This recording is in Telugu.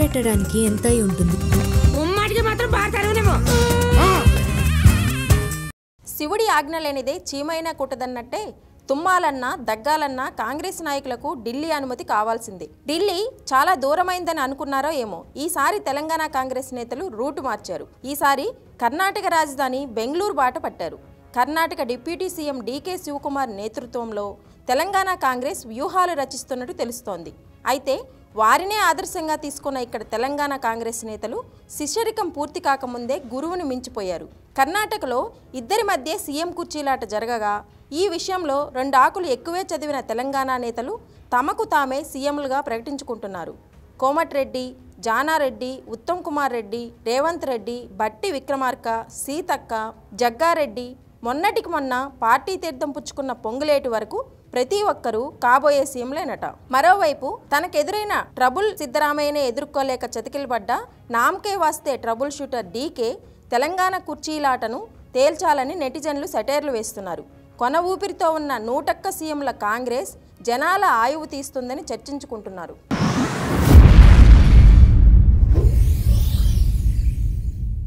ఆరెట్టడానికి ఎంత అయి ఉంటుంది ముమ్మాటికి మాత్రం బాగా శివుడి ఆజ్ఞ లేనిదే చీమైనా కుట్టదన్నట్టే తుమ్మాలన్నా దగ్గాలన్నా కాంగ్రెస్ నాయకులకు ఢిల్లీ అనుమతి కావాల్సిందే ఢిల్లీ చాలా దూరమైందని అనుకున్నారో ఏమో ఈసారి తెలంగాణ కాంగ్రెస్ నేతలు రూటు మార్చారు ఈసారి కర్ణాటక రాజధాని బెంగళూరు బాట పట్టారు కర్ణాటక డిప్యూటీ సీఎం డీకే శివకుమార్ నేతృత్వంలో తెలంగాణ కాంగ్రెస్ వ్యూహాలు రచిస్తున్నట్టు తెలుస్తోంది అయితే వారినే ఆదర్శంగా తీసుకున్న ఇక్కడ తెలంగాణ కాంగ్రెస్ నేతలు శిష్యరికం పూర్తి కాకముందే గురువుని మించిపోయారు కర్ణాటకలో ఇద్దరి మధ్య సీఎం కుర్చీలాట జరగగా ఈ విషయంలో రెండు ఆకులు ఎక్కువే చదివిన తెలంగాణ నేతలు తమకు తామే సీఎంలుగా ప్రకటించుకుంటున్నారు కోమటిరెడ్డి జానారెడ్డి ఉత్తమ్ కుమార్ రెడ్డి రేవంత్ రెడ్డి బట్టి విక్రమార్క సీతక్క జగ్గారెడ్డి మొన్నటికి మొన్న పార్టీ తీర్థం పుచ్చుకున్న పొంగులేటి వరకు ప్రతి ఒక్కరూ కాబోయే సీఎంలేనట మరోవైపు తనకెదురైన ట్రబుల్ సిద్ధరామయ్యనే ఎదుర్కోలేక చతికిలబడ్డ నామకే వాస్తే ట్రబుల్ షూటర్ డీకే తెలంగాణ కుర్చీలాటను తేల్చాలని నెటిజన్లు సెటైర్లు వేస్తున్నారు కొన ఊపిరితో ఉన్న నూటక్క సీఎంల కాంగ్రెస్ జనాల ఆయువు తీస్తుందని చర్చించుకుంటున్నారు